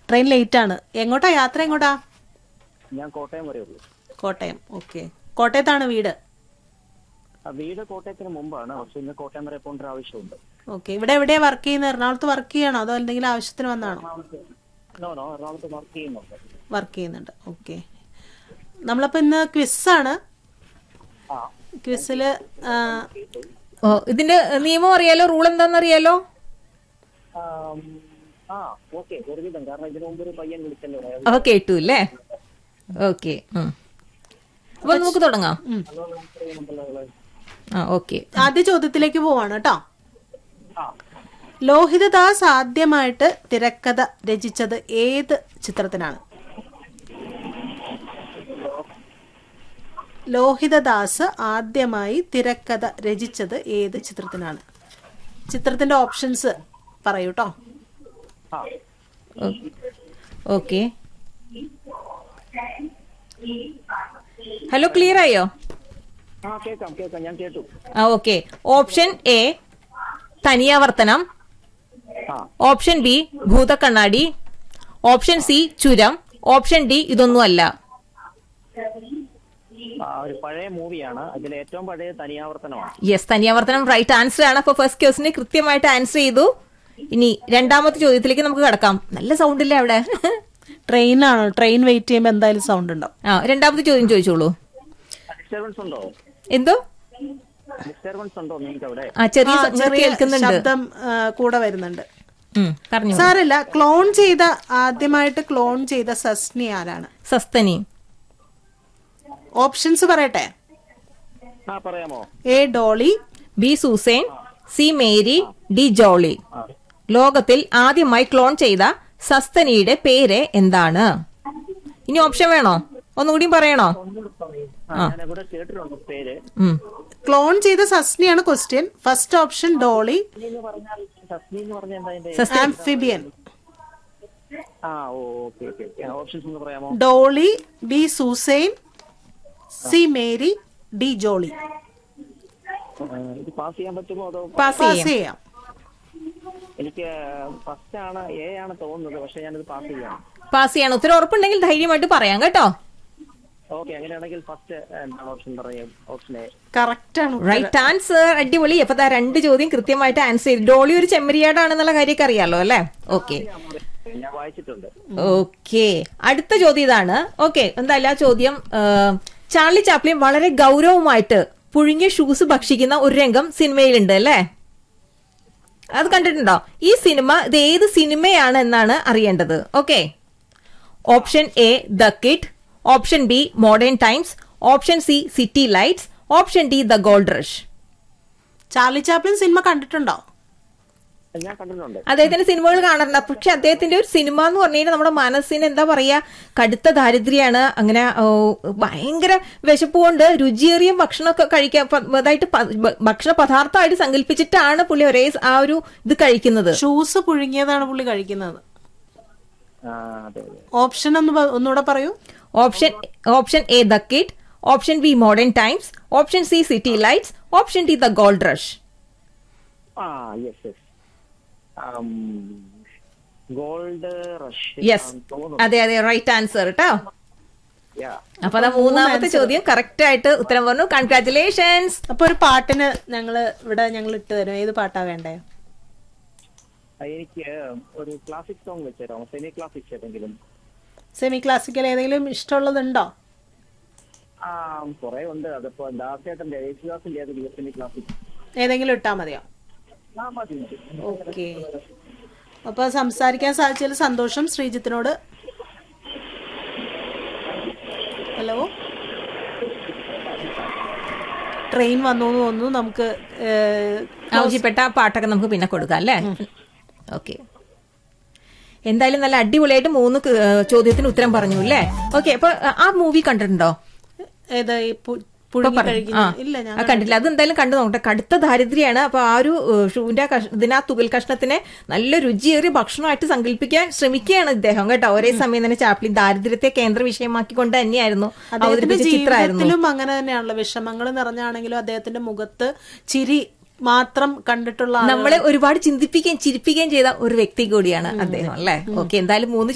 Train late ആണ് എങ്ങോട്ടാ യാത്ര എങ്ങോട്ടാ ഞാൻ കോട്ടയം വരെ ഉള്ളൂ കോട്ടയം ഓക്കെ കോട്ടയത്താണ് വീട് ആ, വീട് കോട്ടയത്തിന് മുമ്പാണ് പക്ഷെ ഇന്ന് കോട്ടയം വരെ പോകേണ്ട ഒരു ആവശ്യമുണ്ട് ഓക്കെ ഇവിടെ എവിടെയാ വർക്ക് ചെയ്യുന്നത് എറണാകുളത്ത് വർക്ക് ചെയ്യണോ അതോ എന്തെങ്കിലും ആവശ്യത്തിന് വന്നാണോ നോ നോ എറണാകുളത്ത് വർക്ക് ചെയ്യുന്നുണ്ട് വർക്ക് ചെയ്യുന്നുണ്ട് ഓക്കെ നമ്മളപ്പോ ഇന്ന് ക്വിസ്സാണ് ആ ക്വിസ്സില് ഓ ഇതിന്റെ നിയമം അറിയാലോ റൂൾ എന്താണെന്ന് അറിയാലോ ആം, ആ ഓക്കെ ഒരുവിധം കാരണം ഇതിനു മുമ്പ് ഒരു പയ്യൻ വിളിച്ചല്ലോ അയാൾ അപ്പൊ കേട്ടു അല്ലേ ഓക്കെ അപ്പൊ നമുക്ക് തുടങ്ങാം ആ ഓക്കെ ആദ്യ ചോദ്യത്തിലേക്ക് പോവാണ് കേട്ടോ ആ ലോഹിതദാസ് ആദ്യമായിട്ട് തിരക്കഥ രചിച്ചത് ഏത് ചിത്രത്തിനാണ് ലോഹിതദാസ് ആദ്യമായി തിരക്കഥ രചിച്ചത് ഏത് ചിത്രത്തിനാണ് ചിത്രത്തിന്റെ ഓപ്ഷൻസ് പറയൂ കേട്ടോ ആ ഓക്കെ ഹലോ ക്ലിയർ ആയോ ആ കേൾക്കാം കേൾക്കാം ഞാൻ കേട്ടു ആ ഓക്കെ ഓപ്ഷൻ എ തനിയാവർത്തനം ആ option B Bhoothakkannadi option C Churam option D ഇതൊന്നുമല്ല ആ, ഒരു പഴയ മൂവിയാണ് അതിൽ ഏറ്റവും പഴയ തനിയാവർത്തനമാണ് യെസ് തനിയാവർത്തനം റൈറ്റ് ആൻസർ ആണ് അപ്പൊ ഫസ്റ്റ് ക്വസ്റ്റിന് കൃത്യമായിട്ട് ആൻസർ ചെയ്തു ഇനി രണ്ടാമത്തെ ചോദ്യത്തിലേക്ക് നമുക്ക് കടക്കാം നല്ല സൗണ്ട് ഇല്ലേ അവിടെ ട്രെയിനാണോ ട്രെയിൻ വെയിറ്റ് ചെയ്യുമ്പോൾ എന്തായാലും സൗണ്ട് ഉണ്ടാവും ആ രണ്ടാമത്തെ ചോദ്യം ചോദിച്ചോളൂ ഡിസ്റ്റർബൻസ് ഉണ്ടോ എന്തോ ഡിസ്റ്റർബൻസ് ഉണ്ടോ നിങ്ങൾക്ക് അവിടെ ആ ചെറിയ ആ, സ- ചെറിയ കേൾക്കുന്നുണ്ട് ശബ്ദം ആ, കൂടെ വരുന്നുണ്ട് ഉം, പറഞ്ഞോ സാരല്ല ക്ലോൺ ചെയ്ത ആദ്യമായിട്ട് ക്ലോൺ ചെയ്ത സസ്നി ആരാണ് സസ്തനി ഓപ്ഷൻസ് പറയട്ടെ ആ പറയാമോ A Dolly B Susan C Mary D Jolly ആ ലോകത്തിൽ ആദ്യമായി ക്ലോൺ ചെയ്ത സസ്തനിയുടെ പേര് എന്താണ് ഇനി ഓപ്ഷൻ വേണോ ഒന്നുകൂടി പറയണോ ആ, ഞാൻ ഇവിടെ കേട്ടിട്ടുണ്ട് പേര് ഉം. ക്ലോൺ ചെയ്ത സസ്നിയാണ് ക്വസ്റ്റ്യൻ ഫസ്റ്റ് ഓപ്ഷൻ ഡോളി എന്ന് പറഞ്ഞാൽ സസ്മി എന്ന് പറഞ്ഞാൽ എന്താ അതിന്റെ സസ്തനി ആംഫിബിയൻ ആ ഓക്കെ ഓക്കെ ഓപ്ഷൻസ് ഒന്ന് പറയാമോ Dolly B Susan C Mary D Jolly ആ, ഇത് പാസ് ചെയ്യാൻ പറ്റുമോ അതോ പാസ് പാസ് ചെയ്യാം ചെയ്യാം എനിക്ക് ഫസ്റ്റ് ആണ് എ ആണ് തോന്നുന്നത് പക്ഷെ ഞാനിത് പാസ് ചെയ്യാം പാസ് ചെയ്യണം ഉത്തരം ഉറപ്പുണ്ടെങ്കിൽ ധൈര്യമായിട്ട് പറയാം കേട്ടോ ഓക്കെ അങ്ങനെയാണെങ്കിൽ ഫസ്റ്റ് എന്താണ് ഓപ്ഷൻ പറയാം ഓപ്ഷൻ എ കറക്റ്റ് ആണ് റൈറ്റ് ആൻസർ അടിപൊളി അപ്പൊ ദാ രണ്ട് ചോദ്യം കൃത്യമായിട്ട് ആൻസർ ചെയ്തു ഡോളി ഒരു ചെമ്മരിയാടാണെന്നുള്ള കാര്യമൊക്കെ അറിയാലോ അല്ലേ ഓക്കെ ഞാൻ വായിച്ചിട്ടുണ്ട് ഓക്കെ അടുത്ത ചോദ്യം ഇതാണ് ഓക്കെ എന്തായാലും ആ ചോദ്യം ആ, ചാർലി ചാപ്ലിൻ വളരെ ഗൗരവമായിട്ട് പുഴുങ്ങിയ ഷൂസ് ഭക്ഷിക്കുന്ന ഒരു രംഗം സിനിമയിലുണ്ട് അല്ലേ അത് കണ്ടിട്ടുണ്ടോ ഈ സിനിമ ഇത് ഏത് സിനിമയാണ് എന്നാണ് അറിയേണ്ടത് okay option A The Kid option B Modern Times option C City Lights option D The Gold Rush Charlie Chaplin സിനിമ കണ്ടിട്ടുണ്ടോ ഞാൻ കണ്ടിട്ടുണ്ട് അദ്ദേഹത്തിന്റെ സിനിമകൾ കാണാറുണ്ട് പക്ഷെ അദ്ദേഹത്തിന്റെ ഒരു സിനിമ എന്ന് പറഞ്ഞു കഴിഞ്ഞാൽ നമ്മുടെ മനസ്സിന് എന്താ പറയാ കടുത്ത ദാരിദ്ര്യാണ് അങ്ങനെ ഓ, ഭയങ്കര വിശപ്പ് കൊണ്ട് രുചിയേറിയ ഭക്ഷണമൊക്കെ കഴിക്കാൻ പ- അതായിട്ട് പ- ഭ- ഭക്ഷണ പദാർത്ഥമായിട്ട് സങ്കല്പിച്ചിട്ടാണ് പുള്ളി ഒരേ സ് ആ ഒരു ഇത് കഴിക്കുന്നത് ഷൂസ് പുഴുങ്ങിയതാണ് പുള്ളി കഴിക്കുന്നത് ആ അതെ അതെ ഓപ്ഷൻ ഒന്ന് പ- ഒന്നുകൂടെ പറയൂ option option A The Kid option B Modern Times option C City Lights option D The Gold Rush ആ yes yes Gold Rush yes തോന്നുന്നു അതെ അതെ റൈറ്റ് ആൻസർ കേട്ടോ Yeah. അപ്പൊ അതാ മൂന്നാമത്തെ ചോദ്യം കറക്റ്റ് ആയിട്ട് ഉത്തരം പറഞ്ഞു കൺഗ്രാറ്റുലേഷൻസ് അപ്പൊ ഒരു പാട്ടിന് ഞങ്ങള് ഇവിടെ ഞങ്ങൾ ഇട്ട് തരും ഏത് പാട്ടാ വേണ്ടേ ആ, എനിക്ക് ഒരു ക്ലാസിക് സോങ് വെച്ചുതരാമോ സെമി ക്ലാസിക്സ് ഏതെങ്കിലും സെമി ക്ലാസിക്കൽ ഏതെങ്കിലും ഇഷ്ടമുള്ളതുണ്ടോ ആ കുറെ ഉണ്ട് അതിപ്പോ ദാസേട്ടന്റെ യേശുദാസിന്റെ ഏതെങ്കിലും സെമി ക്ലാസിക് ഏതെങ്കിലും ഇട്ടാ മതിയോ ആ മതി മതി. ഓക്കെ അപ്പൊ സംസാരിക്കാൻ സാധിച്ചതിൽ സന്തോഷം ശ്രീജിത്തിനോട് ഹലോ ട്രെയിൻ വന്നു എന്ന് തോന്നുന്നു നമുക്ക് ഏഹ്, ആവശ്യപ്പെട്ട പാട്ടൊക്കെ നമുക്ക് പിന്നെ കൊടുക്കാം അല്ലേ ഓക്കെ എന്തായാലും നല്ല അടിപൊളിയായിട്ട് മൂന്ന് ക- ഏഹ് ചോദ്യത്തിന് ഉത്തരം പറഞ്ഞു അല്ലേ ഓക്കെ അപ്പൊ ആ മൂവി കണ്ടിട്ടുണ്ടോ ഏത് ഈ പു- ഇപ്പൊ പുഴുങ്ങി പറഞ്ഞു. കഴിക്കുന്ന ആ. ഇല്ല ഞാൻ ആ, കണ്ടില്ല അത് എന്തായാലും കണ്ടു നോക്കട്ടെ കടുത്ത ദാരിദ്ര്യാണ് അപ്പൊ ആ ഒരു ഏഹ്, ഷൂവിന്റെ ആ കഷ- ഇതിന് ആ തുകൽ കഷ്ണത്തിനെ നല്ല രുചിയേറിയ ഭക്ഷണമായിട്ട് സങ്കല്പിക്കാൻ ശ്രമിക്കുകയാണ് ഇദ്ദേഹം കേട്ടോ ഒരേ സമയം തന്നെ ചാപ്ലിൻ ദാരിദ്ര്യത്തെ കേന്ദ്ര വിഷയമാക്കിക്കൊണ്ട് തന്നെയായിരുന്നു അദ്ദേഹത്തിന്റെ അവതരിപ്പിച്ച ചിത്രമായിരുന്നു ജീവിതത്തിലും അങ്ങനെ തന്നെയാണല്ലോ വിഷമങ്ങൾ നിറഞ്ഞാണെങ്കിലും അദ്ദേഹത്തിന്റെ മുഖത്ത് ചിരി മാത്രം കണ്ടിട്ടുള്ള ആളുകൾ നമ്മളെ ഒരുപാട് ചിന്തിപ്പിക്കുകയും ചിരിപ്പിക്കുകയും ചെയ്ത ഒരു വ്യക്തി കൂടിയാണ് അദ്ദേഹം അല്ലെ ഓക്കെ എന്തായാലും മൂന്ന്